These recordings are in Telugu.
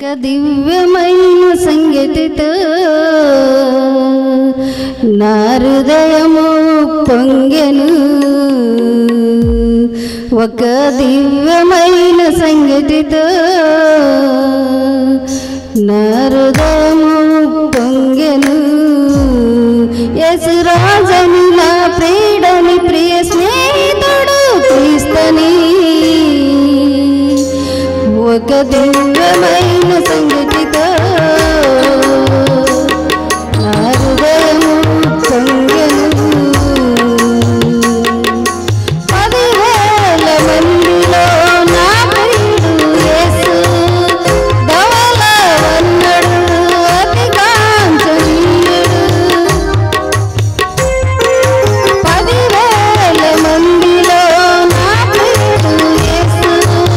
దివ్యమైన సంగతితో నా హృదయము పొంగెను ఒక దివ్యమైన సంగతితో నా హృదయము పొంగెను యశురాజని నా ప్రియుడని ప్రియ స్నేహితుడు క్రీస్తని ఒక దివ్యమైన సంగతితో నా హృదయము పొంగెను పదివేల మందిలో నా ప్రియుడు యేసు ధవలవన్నడు అతి కాంచనీయుడు పదివేల మందిలో నా ప్రియుడు యేసు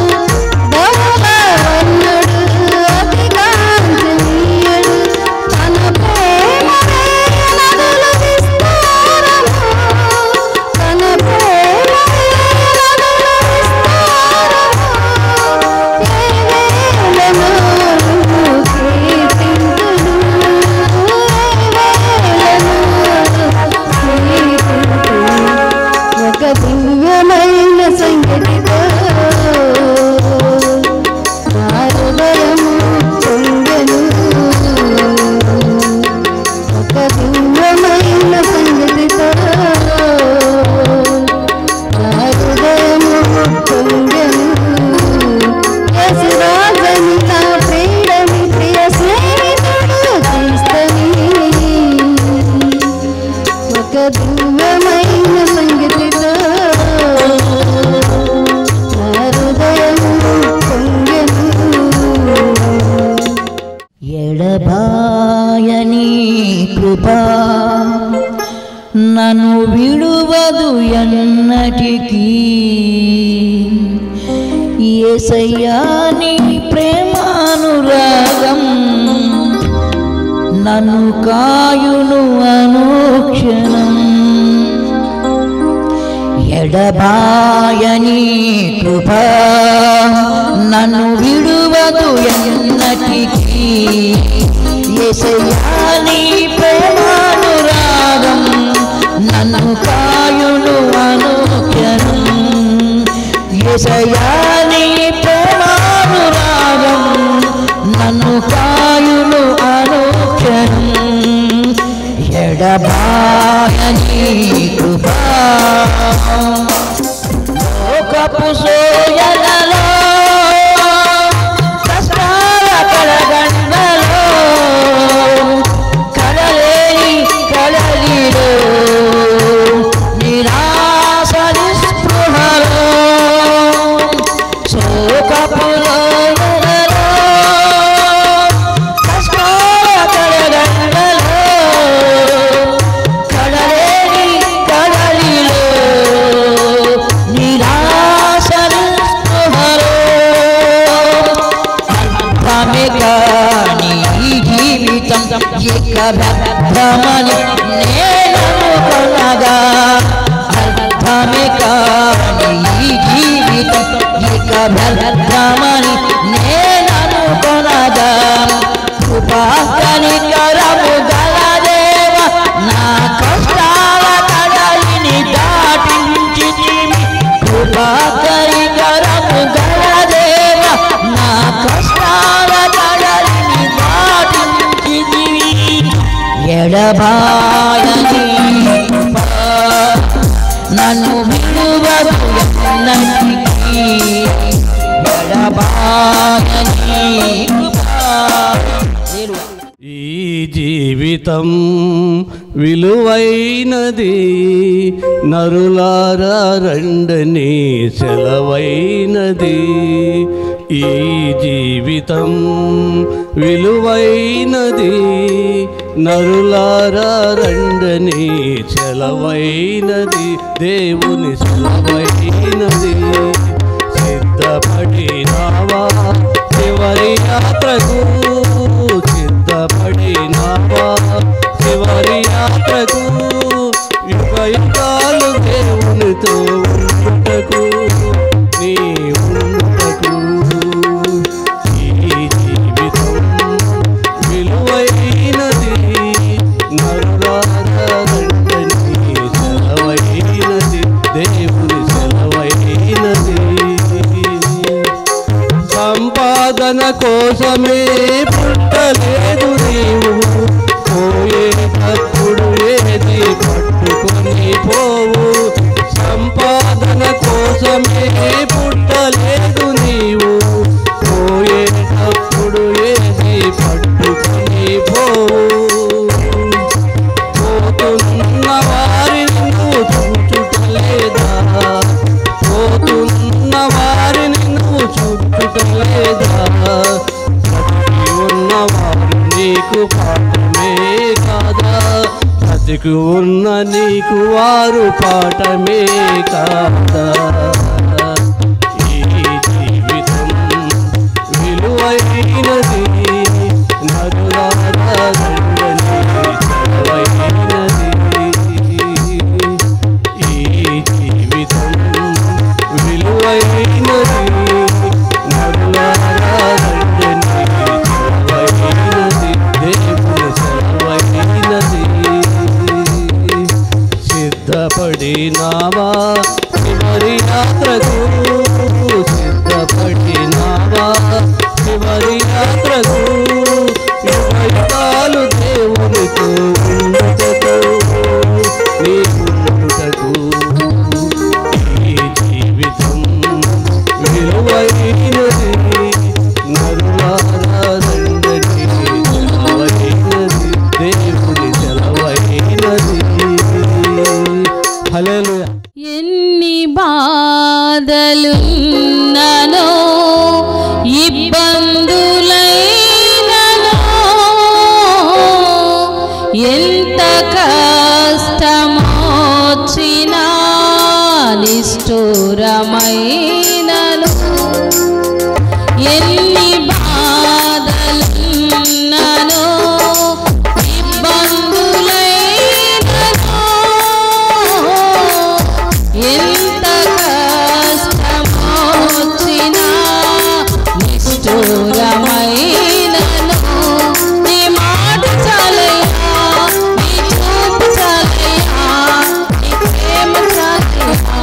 ధవలవన్నడు అతి కాంచనీయుడు తన ప్రేమ నదులు విస్తారము తన ప్రేమ నదులు విస్తారము కేవలము ఒక దివ్యమైన సంగతితో నా హృదయము పొంగెను ఒక దివ్యమైన సంగతితో నా హృదయము పొంగెను యేసురాజని నా ప్రియుడని ప్రియ స్నేహితుడు క్రీస్తని ఒక దివ్యమైన సంగతితో నా హృదయము పొంగెను ఎడబాయని కృపా నన్ను విడువదు ఎన్నటికీ ఏసయ్యా నీ ప్రేమానురాగం నన్ను కాయును అనుక్షణం ఎడబాయని కృప నన్ను విడువదు ఎన్నటికీ ఎసయ్యా నీ ప్రేమానురాగం నన్ను కాయును అనుక్షణం ఎసయ్యా నీ ప్రేమానురాగం నన్ను కాయును అనుక్షణం ఎడబాయని కృపా లోకపు సోయలలో కష్టాల కడగండలో కడలేని కడలిలో నిరాశ నిస్పృహలో శోకపు లోయలలో కష్టాల కడగండలో కడలేని కడలిలో నిరాశ నిస్పృహలో అర్థమే కాని ఈ జీవితం ఇక వ్యర్థమని నేననుకొనగా అర్థమే కాని ఈ జీవితం ఇక వ్యర్థమని నేననుకొనగా కృపాకనికరము గలదేవ నా కష్టాల కడలిని దాటించితివి కృపాకరికరము గలదేవ నా కష్టాల కడలిని దాటించితివి ఎడబాయని కృపా నన్ను విడువదు ఎన్నటికీ ఎడబాయని కృపా ఈ జీవితం విలువైనది నరులారా రండని సెలవైనది ఈ జీవితం విలువైనది నరులారా రండని సెలవైనది దేవుని సెలవైనది సిద్ధపడినావా చివరి యాత్రకు సిద్ధపడినావా చివరి యాత్రకు యుగ యుగాలు దేవునితో ఉండుటకు నీ ఉండుటకు ఈ జీవితం కోసమే పుట్టలేదు నీవు పోయేటప్పుడు ఏది పట్టుకొని పోవు సంపాదన కోసమే పుట్టలేదు నీవు పోయేటప్పుడు ఏది పట్టుకొని పోవు పోతున్న వారిని నువ్వు చూచుటలేదా పోతున్న వారిని నువ్వు చూచుటలేదా బ్రతికి ఉన్నవారు నీకు పాఠమే కాదా బ్రతికి ఉన్న నీకు వారు పాఠమే కాదా ఈ జీవితం విలువైనది నరులారా దండని సెలవైనది ఈ జీవితం విలువైనది నరులారా దండని సెలవైనది దేవుని సెలవైనది సిద్ధపడినావా చివరి యాత్రకు సిద్ధపడినావా చివరి యాత్రకు యుగాలు దేవునితో ఉండుటకు నీ ఉండుటకు ఈ జీవితం విలువైనది నరులారా దండని సెలవైనది దేవుని సెలవైనది హల్లెలూయా ఎన్ని బాధలున్ననో ఇబ్బందులైననో ఎంత కష్టమొచ్చినా నిష్ఠూరమైనను ఎన్ని బాధలున్ననో ఇబ్బందులైననో ఎంత కష్టమొచ్చినా నిష్ఠూరమైనను నీ మాట చాలయ్యా నీ చూపు చాలయ్యా నీ ప్రేమ చాలయ్యా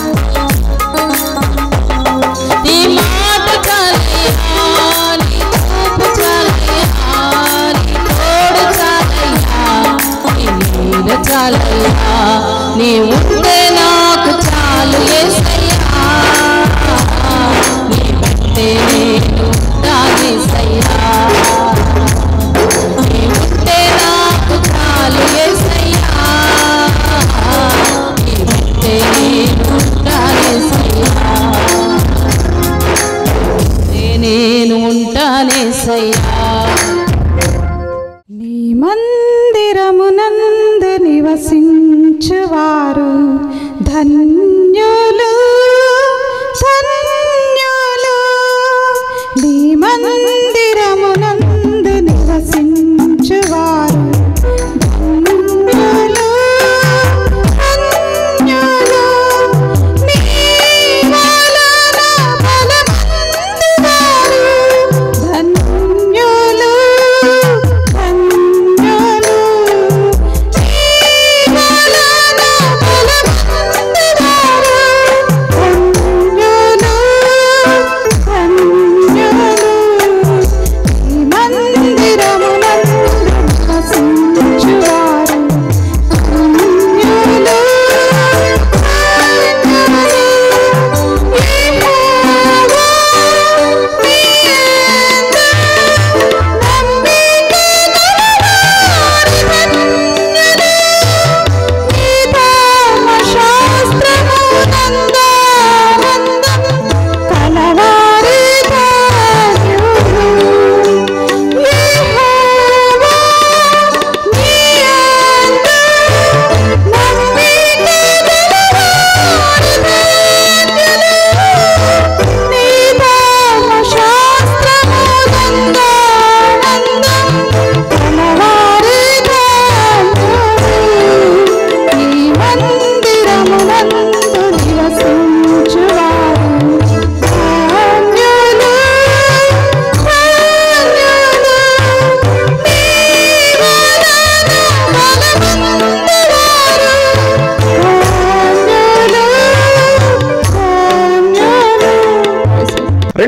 నీ మాట చాలయ్యా నీ చూపు చాలయ్యా నీ తోడు చాలయ్యా నీ నీడ చాలయ్యా నీ ఉంటే నాకు చాలు యేసయ్యా నీ ఉంటే నేను ఉంటానేసయ్యా నీ ఉంటే నాకు చాలు యేసయ్యా నీ ఉంటే నేను ఉంటానేసయ్యా నేను ఉంటానేసయ్యా నీ మందిరమునందు నివసించువారు ధన్యులు ధన్యులు నీ మందిరమునందు నివసించువారు ధన్యులు ధన్యులు నీ వలన బలమందువారు ధన్యులు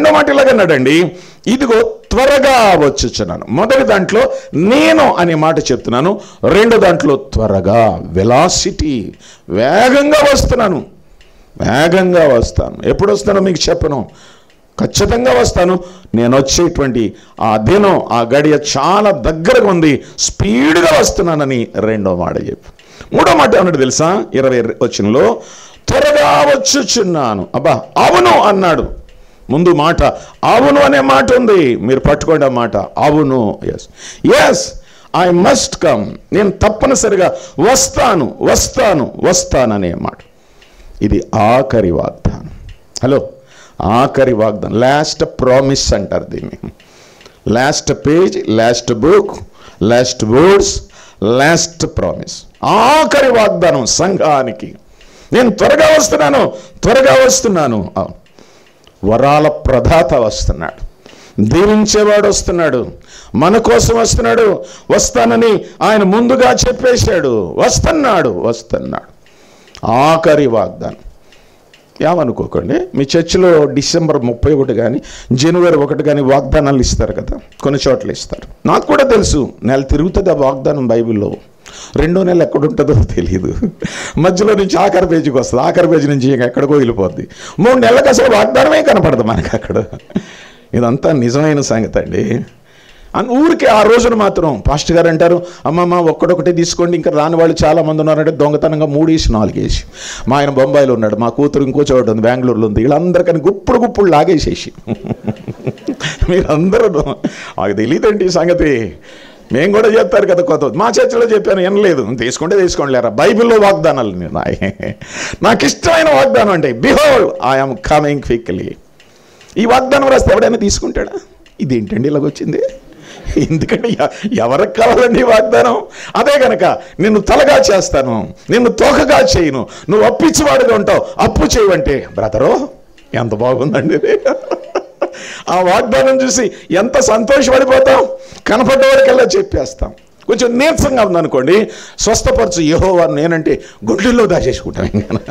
రెండో మాట ఇలాగన్నాడండి ఇదిగో త్వరగా వచ్చుచున్నాను మొదటి దాంట్లో నేను అనే మాట చెప్తున్నాను రెండో దాంట్లో త్వరగా వెలాసిటీ వేగంగా వస్తున్నాను వేగంగా వస్తాను ఎప్పుడు వస్తానో మీకు చెప్పను ఖచ్చితంగా వస్తాను నేను వచ్చేటువంటి ఆ దినం ఆ గడియ చాలా దగ్గరగా ఉంది స్పీడ్గా వస్తున్నానని రెండో మాట చెప్పి మూడో మాట ఏమన్నాడు తెలుసా ఇరవై వచ్చినలో త్వరగా వచ్చుచున్నాను అబ్బా అవును అన్నాడు ముందు మాట అవును అనే మాట ఉంది మీరు పట్టుకోండి ఆ మాట అవును yes yes I must come నేను తప్పనిసరిగా వస్తాను వస్తాను వస్తాననే మాట ఇది ఆఖరి వాగ్దానం హలో ఆఖరి వాగ్దానం లాస్ట్ ప్రామిస్ అంటారు దీన్ని last page last book last words last promise ఆఖరి వాగ్దానం సంఘానికి నేను త్వరగా వస్తున్నాను త్వరగా వస్తున్నాను అవును. వరాల ప్రదాత వస్తున్నాడు దీవించేవాడు వస్తున్నాడు మన కోసం వస్తున్నాడు వస్తానని ఆయన ముందుగా చెప్పేశాడు వస్తున్నాడు వస్తున్నాడు ఆఖరి వాగ్దానం ఏమనుకోకండి మీ చర్చిలో డిసెంబర్ ముప్పై ఒకటి కానీ జనవరి ఒకటి కానీ వాగ్దానాలు ఇస్తారు కదా కొన్ని చోట్ల ఇస్తారు నాకు కూడా తెలుసు నెల తిరుగుతుంది ఆ వాగ్దానం బైబిల్లో రెండో నెల ఎక్కడుంటుందో తెలియదు మధ్యలో నుంచి ఆఖరి పేజీకి వస్తుంది ఆఖరి పేజీ నుంచి ఇంక ఎక్కడికో వెళ్ళిపోద్ది మూడు నెలలకు అసలు వాగ్దానమే కనపడదు మనకి అక్కడ ఇదంతా నిజమైన సంగతి అండి అన్ ఊరికే ఆ రోజున మాత్రం పాస్టర్ గారు అంటారు అమ్మమ్మ ఒక్కడొకటి తీసుకోండి ఇంకా రాని వాళ్ళు చాలా మంది ఉన్నారంటే దొంగతనంగా మూడేసి నాలుగేసి మా ఆయన బొంబాయిలో ఉన్నాడు మా కూతురు ఇంకో చోట ఉంది బెంగళూరులో ఉంది వీళ్ళందరికని గుప్పుడు గుప్పుడు లాగేసేసి మీరందరూ మాకు తెలియదండి ఈ సంగతి మేము కూడా చెప్తారు కదా కొత్త మా చర్చలో చెప్పాను వినలేదు తీసుకుంటే తీసుకోండి లేరా బైబిల్లో వాగ్దానాలు ఉన్నాయి నాకు ఇష్టమైన వాగ్దానం అంటే బిహోల్ ఐఎమ్ కమింగ్ క్విక్లీ ఈ వాగ్దానం రాస్తే ఎవడైనా తీసుకుంటాడా ఇదేంటండి ఇలాగొచ్చింది ఎందుకంటే ఎ- ఎవరికి కావాలండి ఈ వాగ్దానం అదే గనక నిన్ను తలగా చేస్తాను నిన్ను తోకగా చేయను నువ్వు అప్పిచ్చివాడుగా ఉంటావు అప్పు చేయవంటే బ్రదరో ఎంత బాగుందండి ఇది ఆ వాగ్దానం చూసి ఎంత సంతోషపడిపోతాం కనపడ్డవాడికల్లా చెప్పేస్తాం కొంచెం నీరసంగా ఉందనుకోండి స్వస్థపరచు యహో వారు నేనంటే గుండెల్లో దాచేసుకుంటాం ఇంకా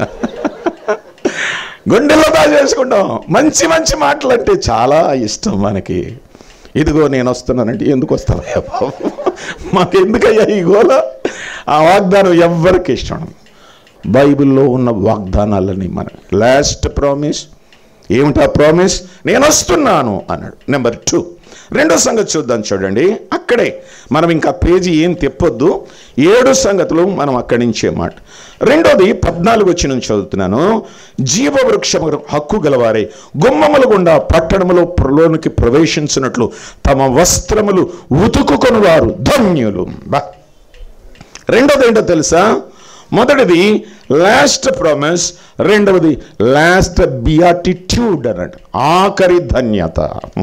గుండెల్లో దాచేసుకుంటాం మంచి మంచి మాటలు అంటే చాలా ఇష్టం మనకి ఇదిగో నేను వస్తున్నానంటే ఎందుకు వస్తావయ్యా బాబు మాకు ఎందుకయ్యా ఈ గోల ఆ వాగ్దానం ఎవ్వరికి ఇష్టం బైబిల్లో ఉన్న వాగ్దానాలని మన లాస్ట్ ప్రామిస్ ఏమిటా ప్రామిస్ నేను వస్తున్నాను అన్నాడు నెంబర్ టూ రెండో సంగతి చూద్దాం చూడండి అక్కడే మనం ఇంకా పేజీ ఏం తెప్పొద్దు ఏడు సంగతులు మనం అక్కడి నుంచే మాట రెండోది పద్నాలుగు వచ్చి నుంచి చదువుతున్నాను జీవవృక్షము హక్కు గలవారే గుమ్మముల గుండా పట్టణములో లోనికి ప్రవేశించినట్లు తమ వస్త్రములు ఉతుకుకొని వారు ధన్యులు బా రెండోది ఏంటో తెలుసా మొదటిది లాస్ట్ ప్రామిస్ రెండవది లాస్ట్ బియాటిట్యూడ్ అన్నట్టు ఆఖరి ధన్యత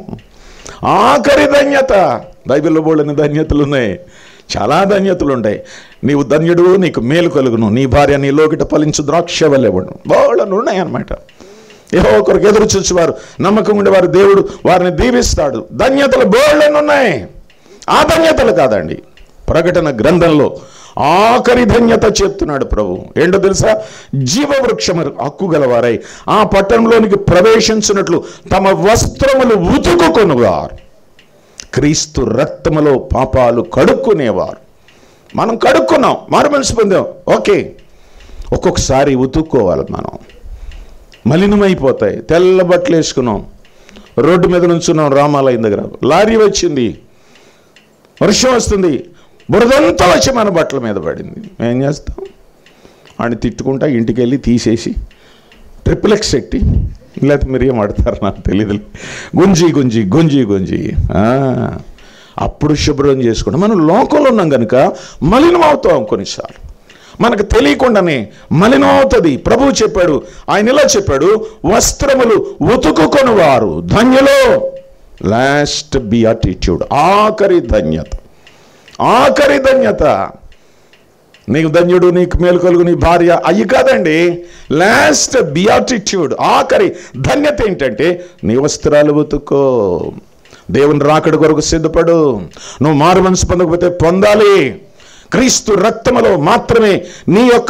ఆఖరి ధన్యత బైబిల్లో బోళ్ళని ధన్యతలు ఉన్నాయి చాలా ధన్యతలు ఉంటాయి నీవు ధన్యుడు నీకు మేలు కలుగును నీ భార్య నీ లోకిట ఫలించు ద్రాక్ష వల్లెవడు బోళ్ళను ఉన్నాయన్నమాట ఏవో ఒకరికి ఎదురు చూసేవారు నమ్మకం ఉండేవారు దేవుడు వారిని దీవిస్తాడు ధన్యతలు బోళ్ళని ఉన్నాయి ఆ ధన్యతలు కాదండి ప్రకటన గ్రంథంలో ఆఖరి ధన్యత చెప్తున్నాడు ప్రభు ఏంటో తెలుసా జీవవృక్షము హక్కు గలవారై ఆ పట్టణంలోనికి ప్రవేశించినట్లు తమ వస్త్రములు ఉతుకుకొనువారు క్రీస్తు రక్తములో పాపాలు కడుక్కునేవారు మనం కడుక్కున్నాం మారు మనసు పొందాం ఓకే ఒక్కొక్కసారి ఉతుక్కోవాలి మనం మలినమైపోతాయి తెల్ల బట్టలు వేసుకున్నాం రోడ్డు మీద నుంచున్నాం రామాలయం దగ్గర లారీ వచ్చింది వర్షం వస్తుంది బురదంతా వచ్చి మన బట్టల మీద పడింది ఏం చేస్తాం వాడిని తిట్టుకుంటా ఇంటికి వెళ్ళి తీసేసి ట్రిప్లెక్స్ ఎట్టి లేకపోతే మీరు ఏం ఆడతారు నాకు తెలియదు గుంజి గుంజి గుంజి గుంజి ఆ, అప్పుడు శుభ్రం చేసుకుంటాం మనం లోకంలో ఉన్నాం కనుక మలినం అవుతాం కొన్నిసార్లు మనకు తెలియకుండానే మలినం అవుతుంది ప్రభువు చెప్పాడు ఆయన ఇలా చెప్పాడు వస్త్రములు ఉతుకుకొని వారు ధన్యులో లాస్ట్ బియాటిట్యూడ్ ఆఖరి ధన్యత ఆఖరి ధన్యత నీకు ధన్యుడు నీకు మేలు కలుగు నీ భార్య అయ్యి కాదండి లాస్ట్ బియాటిట్యూడ్ ఆఖరి ధన్యత ఏంటంటే నీ వస్త్రాలు ఉతుక్కో దేవుని రాకడ కొరకు సిద్ధపడు నువ్వు మారు మనసు పొందకపోతే పొందాలి క్రీస్తు రక్తములో మాత్రమే నీ యొక్క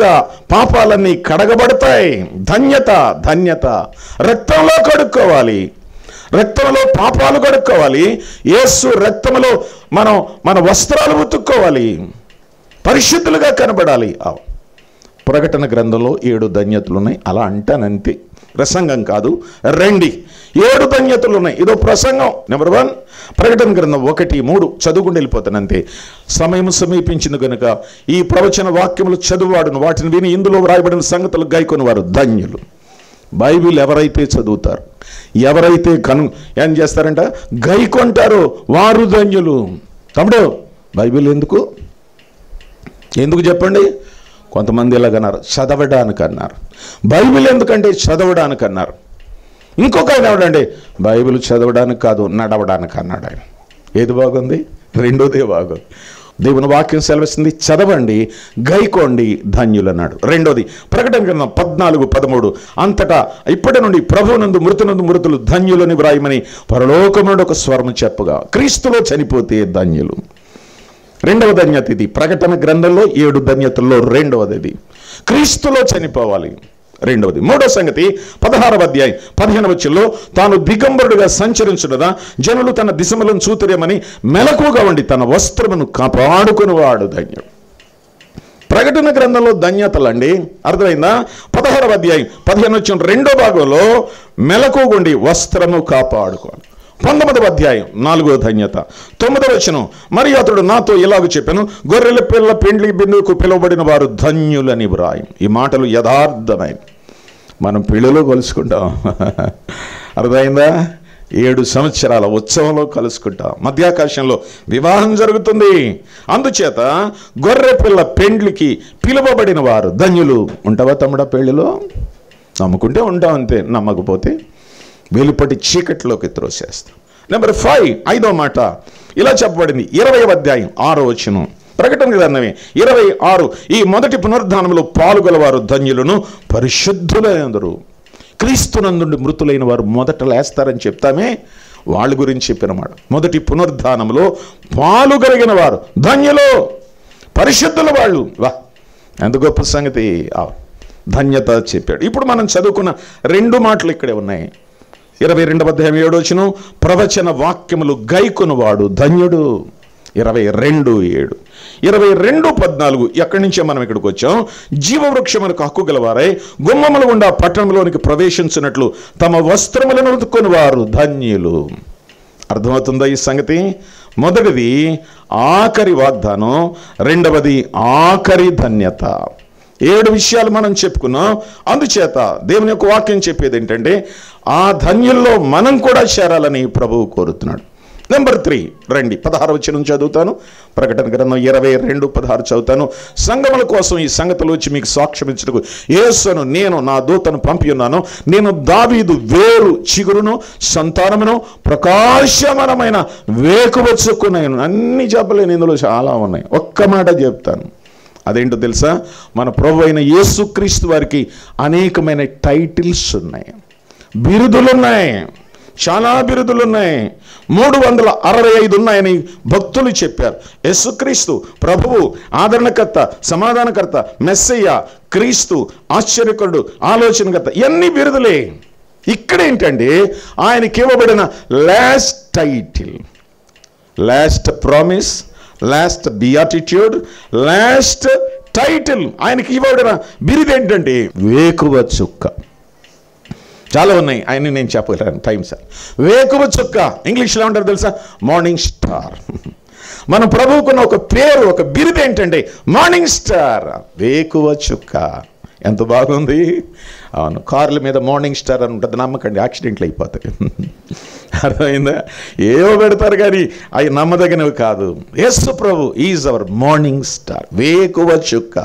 పాపాలన్నీ కడగబడతాయి ధన్యత ధన్యత రక్తంలో కడుక్కోవాలి రక్తంలో పాపాలు కడుక్కోవాలి యేసు రక్తంలో మనం మన వస్త్రాలు ఉతుక్కోవాలి పరిశుద్ధులుగా కనబడాలి ఆ ప్రకటన గ్రంథంలో ఏడు ధన్యతలు ఉన్నాయి అలా అంటానంతే ప్రసంగం కాదు రండి ఏడు ధన్యతలు ఉన్నాయి ఇదో ప్రసంగం నెంబర్ వన్ ప్రకటన గ్రంథం ఒకటి మూడు చదువుకుంటూ వెళ్ళిపోతాను అంతే సమయం సమీపించింది కనుక ఈ ప్రవచన వాక్యములు చదువువాడును వాటిని విని ఇందులో వ్రాయబడిన సంగతులు గైకొని వారు ధన్యులు బైబిల్ ఎవరైతే చదువుతారు ఎవరైతే కను ఏం చేస్తారంట గైకొంటారో వారు ధన్యులు తమ్ముడు బైబిల్ ఎందుకు ఎందుకు చెప్పండి కొంతమంది ఇలాగన్నారు చదవడానికి అన్నారు బైబిల్ ఎందుకంటే చదవడానికి అన్నారు ఇంకొక ఆయన ఎవడండి బైబిల్ చదవడానికి కాదు నడవడానికి అన్నాడు ఆయన ఏది బాగుంది రెండోదే బాగుంది దేవుని వాక్యం సెలవిస్తుంది చదవండి గైకోండి ధన్యులు అన్నాడు రెండోది ప్రకటన గ్రంథం పద్నాలుగు పదమూడు అంతటా ఇప్పటి నుండి ప్రభువునందు మృతునందు మృతులు ధన్యులని వ్రాయమని పరలోకం నుండి ఒక స్వరం చెప్పగా క్రీస్తులో చనిపోతే ధన్యులు రెండవ ధన్యత ఇది ప్రకటన గ్రంథంలో ఏడు ధన్యతల్లో రెండవది ఇది క్రీస్తులో చనిపోవాలి రెండవది మూడో సంగతి పదహారవ అధ్యాయం పదిహేను వచ్చంలో తాను దిగంబరుడుగా సంచరించున్నదా జనులు తన దిశములను చూతురేమని మెలకుగా ఉండి తన వస్త్రమును కాపాడుకునివాడు ధన్యుడు ప్రకటన గ్రంథంలో ధన్యతలండి అర్థమైందా పదహారవ అధ్యాయం పదిహేను వచ్చిన రెండో భాగంలో మెలకుగుండి వస్త్రము కాపాడుకోవాలి పంతొమ్మిదవ అధ్యాయం నాలుగో ధన్యత తొమ్మిదవ వచనం మరి అతడు నాతో ఇలాగ చెప్పాను గొర్రెల పిల్ల పెండ్లి బిందుకు పిలువబడిన వారు ధన్యులని వ్రాయం ఈ మాటలు యథార్థమైన మనం పెళ్ళిలో కలుసుకుంటాం అర్థమైందా ఏడు సంవత్సరాల ఉత్సవంలో కలుసుకుంటాం మధ్యాకాశంలో వివాహం జరుగుతుంది అందుచేత గొర్రె పిల్ల పెండ్లికి పిలువబడిన వారు ధన్యులు ఉంటావా తమ్ముడా పెళ్లిలో నమ్ముకుంటే ఉంటాం అంతే నమ్మకపోతే వెలుపటి చీకట్లోకి త్రోసేస్తాం నెంబర్ ఫైవ్ ఐదో మాట ఇలా చెప్పబడింది ఇరవై అధ్యాయం ఆరో వచనం ప్రకటన గ్రంథమే ఇరవై ఆరు ఈ మొదటి పునరుద్ధానంలో పాల్గొలవారు ధన్యులను పరిశుద్ధులందరూ క్రీస్తునందుండి మృతులైన వారు మొదట లేస్తారని చెప్తామే వాళ్ళ గురించి చెప్పినమాట మొదటి పునరుద్ధానంలో పాలు కలిగిన వారు ధన్యులు పరిశుద్ధుల వాళ్ళు వా ఎంత గొప్ప సంగతి ఆ ధన్యత చెప్పాడు ఇప్పుడు మనం చదువుకున్న రెండు మాటలు ఇక్కడే ఉన్నాయి ఇరవై రెండవ అధ్యాయం ఏడోచును ప్రవచన వాక్యములు గైకొనువాడు ధన్యుడు ఇరవై రెండు ఏడు ఇరవై రెండు పద్నాలుగు ఎక్కడి నుంచే మనం ఇక్కడికి వచ్చాం జీవవృక్షములకు హక్కు గలవారై గుమ్మముల గుండా పట్టణంలోనికి ప్రవేశించినట్లు తమ వస్త్రములను ఉతుకొని వారు ధన్యులు అర్థమవుతుందా ఈ సంగతి మొదటిది ఆఖరి వాగ్దానం రెండవది ఆఖరి ధన్యత ఏడు విషయాలు మనం చెప్పుకున్నాం అందుచేత దేవుని యొక్క వాక్యం చెప్పేది ఏంటంటే ఆ ధన్యుల్లో మనం కూడా చేరాలని ప్రభువు కోరుతున్నాడు నెంబర్ త్రీ రండి పదహారు వచ్చిన చదువుతాను ప్రకటన గ్రంథం ఇరవై రెండు పదహారు చదువుతాను సంగముల కోసం ఈ సంగతులు వచ్చి మీకు సాక్ష్యం ఇచ్చుటకు యేసును నేను నా దూతను పంపి ఉన్నాను నేను దావీదు వేరు చిగురును సంతానమును ప్రకాశమనమైన వేకువచ్చుకున్నాను అన్ని చెప్పలేను ఇందులో చాలా ఉన్నాయి ఒక్క మాట చెప్తాను అదేంటో తెలుసా మన ప్రభు అయిన యేసుక్రీస్తు వారికి అనేకమైన టైటిల్స్ ఉన్నాయి బిరుదులున్నాయి చాలా బిరుదులున్నాయి మూడు వందల అరవై ఐదు ఉన్నాయని భక్తులు చెప్పారు యేసుక్రీస్తు ప్రభువు ఆదరణకర్త సమాధానకర్త మెస్సయ్య క్రీస్తు ఆశ్చర్యకరుడు ఆలోచనకర్త ఇవన్నీ బిరుదులే ఇక్కడ ఏంటంటే ఆయనకి ఇవ్వబడిన last title last promise last beatitude last title ఆయనకి ఇవ్వబడిన బిరుదు ఏంటంటే వేకువ చుక్క చాలా ఉన్నాయి ఆయన నేను చెప్పగలను టైం సార్ వేకువ చుక్క ఇంగ్లీష్లో ఏమంటారు తెలుసా మార్నింగ్ స్టార్ మన ప్రభువుకున్న ఒక పేరు ఒక బిరుదు ఏంటంటే మార్నింగ్ స్టార్ వేకువ చుక్క ఎంత బాగుంది అవును కార్ల మీద మార్నింగ్ స్టార్ అని ఉంటుంది నమ్మకండి యాక్సిడెంట్లు అయిపోతాయి అర్థమైందా ఏవో పెడతారు కానీ అవి నమ్మదగినవి కాదు యేసు ప్రభు ఈజ్ అవర్ మార్నింగ్ స్టార్ వేకువ చుక్క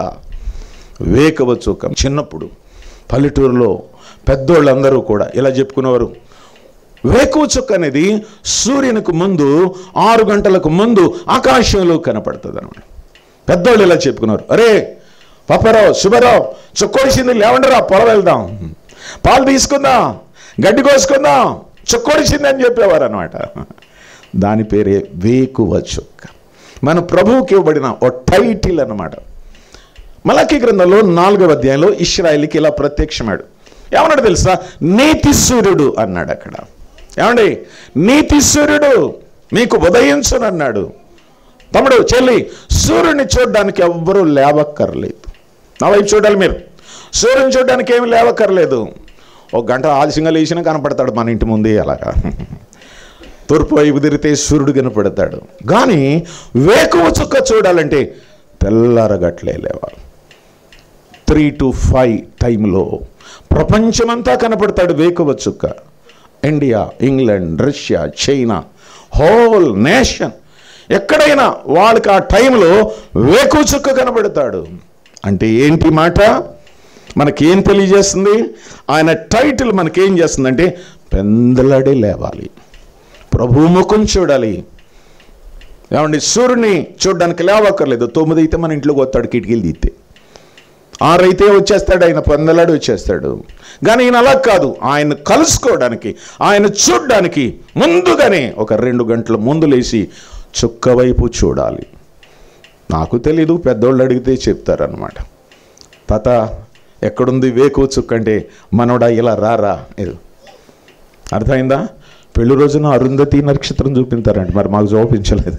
వేకువ చుక్క చిన్నప్పుడు పల్లెటూరులో పెద్దోళ్ళందరూ కూడా ఇలా చెప్పుకునేవారు వేకువ చుక్క అనేది సూర్యునికి ముందు ఆరు గంటలకు ముందు ఆకాశంలో కనపడుతుంది అనమాట పెద్దోళ్ళు ఇలా చెప్పుకున్నారు అరే పాపారావు శుభరావు చుక్కోడిసింది లేవండిరా పొలం వెళ్దాం పాలు తీసుకుందాం గడ్డి కోసుకుందాం చుక్కోడిసింది అని చెప్పేవారు అనమాట దాని పేరే వేకువ చుక్క మన ప్రభువుకి ఇవ్వబడిన ఓ టైటిల్ అన్నమాట మలకి గ్రంథంలో నాలుగవ అధ్యాయంలో ఇస్రాయిల్కి ఇలా ప్రత్యక్షమాడు ఏమన్నాడు తెలుసా నీతి సూర్యుడు అన్నాడు అక్కడ ఏమండి నీతి సూర్యుడు మీకు ఉదయించునన్నాడు తమ్ముడు చెల్లి సూర్యుని చూడడానికి ఎవ్వరూ లేవక్కర్లేదు నా వైపు చూడాలి మీరు సూర్యుని చూడడానికి ఏమి లేవక్కర్లేదు ఒక గంట ఆలస్యంగా లేచినా కనపడతాడు మన ఇంటి ముందే అలాగా తూర్పు వైపు తిరిగితే సూర్యుడు కనపడతాడు కానీ వేకువ చుక్క చూడాలంటే తెల్లారగట్లే లేవాలి త్రీ టు ఫైవ్ టైంలో ప్రపంచమంతా కనపడతాడు వేకువ చుక్క India England Russia China whole nation ఎక్కడైనా వాళ్ళకి ఆ టైంలో వేకువ చుక్క కనబడతాడు అంటే ఏంటి మాట మనకేం తెలియజేస్తుంది ఆయన టైటిల్ మనకేం చేస్తుందంటే పెందలాడే లేవాలి ప్రభు ముఖం చూడాలి ఏమండి సూర్యుని చూడడానికి లేవక్కర్లేదు తొమ్మిది అయితే మన ఇంట్లోకి వస్తాడు కిటికీలు తీస్తే ఆరైతే వచ్చేస్తాడు ఆయన పందలాడు వచ్చేస్తాడు కానీ ఈయన అలా కాదు ఆయన కలుసుకోవడానికి ఆయన చూడడానికి ముందుగానే ఒక రెండు గంటల ముందు లేచి చుక్క వైపు చూడాలి నాకు తెలీదు పెద్దోళ్ళు అడిగితే చెప్తారనమాట తాత ఎక్కడుంది వేకు చుక్క అంటే మనోడా ఇలా రారా ఇది అర్థమైందా పెళ్లి రోజున అరుంధతి నక్షత్రం చూపించారంట మరి మాకు చూపించలేదు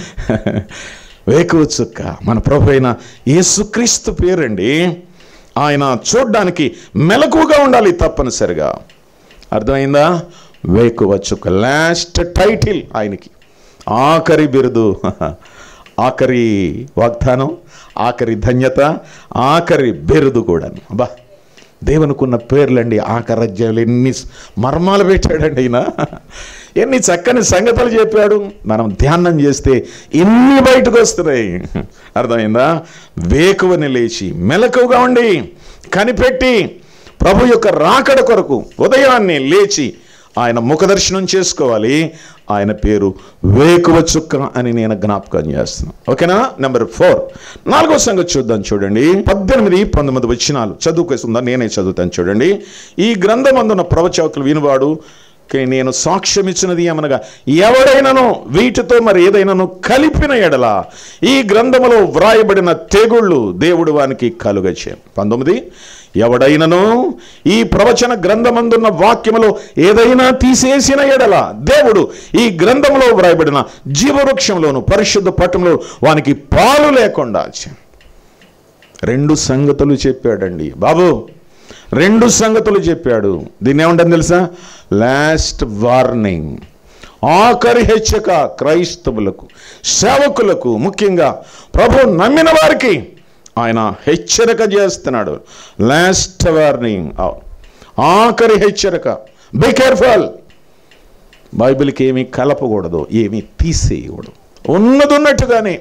వేకువ చుక్క మన ప్రభు అయిన యేసుక్రీస్తు పేరండి ఆయన చూడ్డానికి మెలకుగా ఉండాలి తప్పనిసరిగా అర్థమైందా వేకువ చుక్క లాస్ట్ టైటిల్ ఆయనకి ఆఖరి బిరుదు ఆఖరి వాగ్దానం ఆఖరి ధన్యత ఆఖరి బిరుదు కూడా అబ్బా దేవునికున్న పేర్లండి ఆకరజ్యాలు ఎన్ని మర్మాలు పెట్టాడండి ఈయన ఎన్ని చక్కని సంగతులు చెప్పాడు మనం ధ్యానం చేస్తే ఎన్ని బయటకు వస్తున్నాయి అర్థమైందా వేకువని లేచి మెలకువగా ఉండి కనిపెట్టి ప్రభు యొక్క రాకడ కొరకు ఉదయాన్నే లేచి ఆయన ముఖదర్శనం చేసుకోవాలి ఆయన పేరు వేకువ చుక్క అని నేను జ్ఞాపకం చేస్తున్నాను ఓకేనా నెంబర్ ఫోర్ నాలుగో సంగతి చూద్దాం చూడండి పద్దెనిమిది పంతొమ్మిది వచ్చినాలు చదువుకేస్తుందా నేనే చదువుతాను చూడండి ఈ గ్రంథం అందున్న ప్రవచకులు వినువాడు కే నేను సాక్ష్యం ఇచ్చినది ఏమనగా ఎవడైనాను వీటితో మరి ఏదైనాను కలిపిన ఎడల ఈ గ్రంథములో వ్రాయబడిన తెగుళ్ళు దేవుడు వానికి కలుగచ్చే పంతొమ్మిది ఎవడైనను ఈ ప్రవచన గ్రంథమందున్న వాక్యములో ఏదైనా తీసేసిన ఎడల దేవుడు ఈ గ్రంథంలో వ్రాయబడిన జీవవృక్షంలోను పరిశుద్ధ పట్టంలో వానికి పాలు లేకుండా చే- రెండు సంగతులు చెప్పాడండి బాబు రెండు సంగతులు చెప్పాడు దీన్ని ఏమంటారు తెలుసా లాస్ట్ వార్నింగ్ ఆఖరి హెచ్చక క్రైస్తవులకు సేవకులకు ముఖ్యంగా ప్రభు నమ్మిన వారికి ఆయన హెచ్చరిక చేస్తున్నాడు లాస్ట్ వార్నింగ్ ఆఖరి హెచ్చరిక బి కేర్ఫుల్ బైబిల్కి ఏమీ కలపకూడదు ఏమీ తీసేయకూడదు ఉన్నది ఉన్నట్టుగానే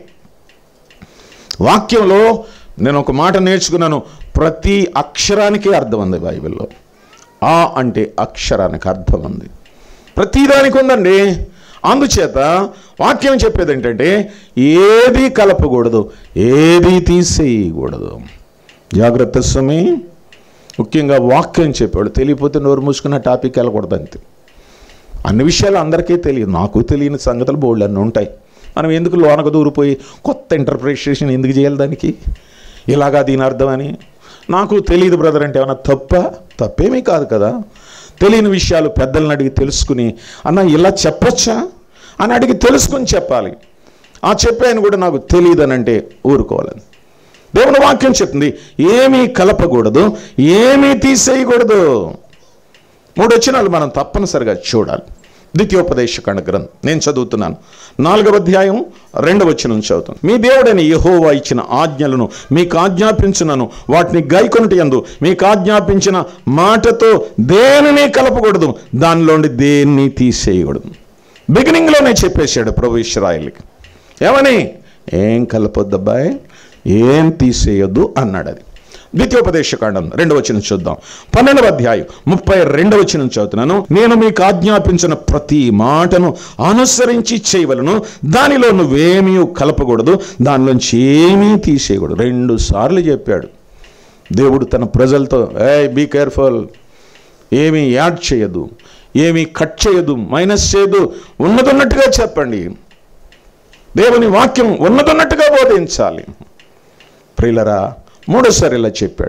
వాక్యంలో నేను ఒక మాట నేర్చుకున్నాను ప్రతి అక్షరానికి అర్థం ఉంది బైబిల్లో ఆ అంటే అక్షరానికి అర్థం ఉంది ప్రతిదానికి ఉందండి అందుచేత వాక్యం చెప్పేది ఏంటంటే ఏది కలపకూడదు ఏది తీసేయకూడదు జాగ్రత్త స్వామి ముఖ్యంగా వాక్యం చెప్పాడు తెలియపోతే నోరు మూసుకున్న టాపిక్ వెళ్ళకూడదు అంతే అన్ని విషయాలు అందరికీ తెలియదు నాకు తెలియని సంగతులు బోల్డ్ అన్నీ ఉంటాయి మనం ఎందుకు లోనకు దూరిపోయి కొత్త ఇంటర్ప్రిటేషన్ ఎందుకు చేయాలి దానికి ఇలాగా దీని అర్థం అని నాకు తెలియదు బ్రదర్ అంటే ఏమన్నా తప్ప తప్పేమీ కాదు కదా తెలియని విషయాలు పెద్దలను అడిగి తెలుసుకుని అన్న ఇలా చెప్పొచ్చా అని అడిగి తెలుసుకుని చెప్పాలి ఆ చెప్పాను కూడా నాకు తెలియదని అంటే ఊరుకోవాలని దేవుని వాక్యం చెప్తుంది ఏమీ కలపకూడదు ఏమీ తీసేయకూడదు మూడు వచనాలు మనం తప్పనిసరిగా చూడాలి ద్వితీయోపదేశకాండ గ్రంథం నేను చదువుతున్నాను నాలుగవ అధ్యాయం రెండవ వచనం చదువుతాను మీ దేవుడైన యెహోవా ఇచ్చిన ఆజ్ఞలను మీకు ఆజ్ఞాపించునను వాటిని గైకొనటి యందు మీకు ఆజ్ఞాపించిన మాటతో దేనిని కలపకూడదు దానిలోండి దేన్ని తీసేయకూడదు బిగినింగ్లోనే చెప్పేశాడు ప్రభు ఇస్రాయిల్కి ఏమని ఏం కలపొద్దబ్బాయ్ ఏం తీసేయొద్దు అన్నాడు అది ద్వితీయోపదేశకాండం రెండవ వచనం చూద్దాం పన్నెండవ అధ్యాయం ముప్పై రెండవ వచనం చదువుతున్నాను నేను మీకు ఆజ్ఞాపించిన ప్రతి మాటను అనుసరించి చేయవలను దానిలో నువ్వేమీ కలపకూడదు దానిలోంచి ఏమీ తీసేయకూడదు రెండు సార్లు చెప్పాడు దేవుడు తన ప్రజలతో ఏ బీ కేర్ఫుల్ ఏమీ యాడ్ చేయదు ఏమీ కట్ చేయదు మైనస్ చేయదు ఉన్నదున్నట్టుగా చెప్పండి దేవుని వాక్యం ఉన్నదున్నట్టుగా బోధించాలి ప్రియులరా మూడోసారి ఇలా చెప్పాడు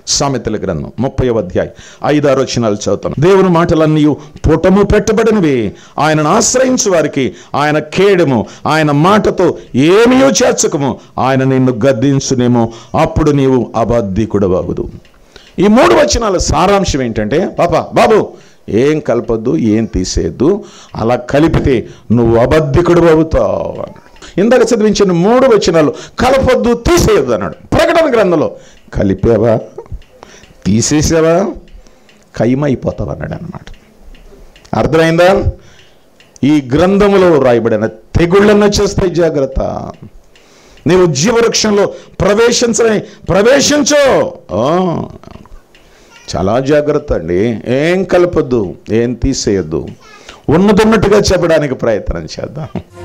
సామెతల గ్రంథం ముప్పై అధ్యాయం ఐదారు వచనాలు చదువుతాను దేవుని మాటలన్నీ పుటము పెట్టబడినవి ఆయనను ఆశ్రయించు వారికి ఆయన కేడము ఆయన మాటతో ఏమీయో చేర్చకము ఆయన నిన్ను గద్దించునేమో అప్పుడు నీవు అబద్ధికుడు బాగుదు ఈ మూడు వచనాల సారాంశం ఏంటంటే పాప బాబు ఏం కలపొద్దు ఏం తీసేయద్దు అలా కలిపితే నువ్వు అబద్ధికుడు అవుతావు అన్నాడు ఇందాక చదివించిన మూడు వచనాలు కలపొద్దు తీసేయొద్దు అన్నాడు ప్రకటన గ్రంథంలో కలిపావా తీసేసావా కైమైపోతావు అన్నాడు అనమాట అర్థమైందా ఈ గ్రంథములో రాయబడిన తెగుళ్ళను వచ్చేస్తాయి జాగ్రత్త నీవు జీవవృక్షంలో ప్రవేశించని ప్రవేశించో ఆ, చాలా జాగ్రత్త అండి ఏం కలపొద్దు ఏం తీసేయొద్దు ఉన్నదున్నట్టుగా చెప్పడానికి ప్రయత్నం చేద్దాం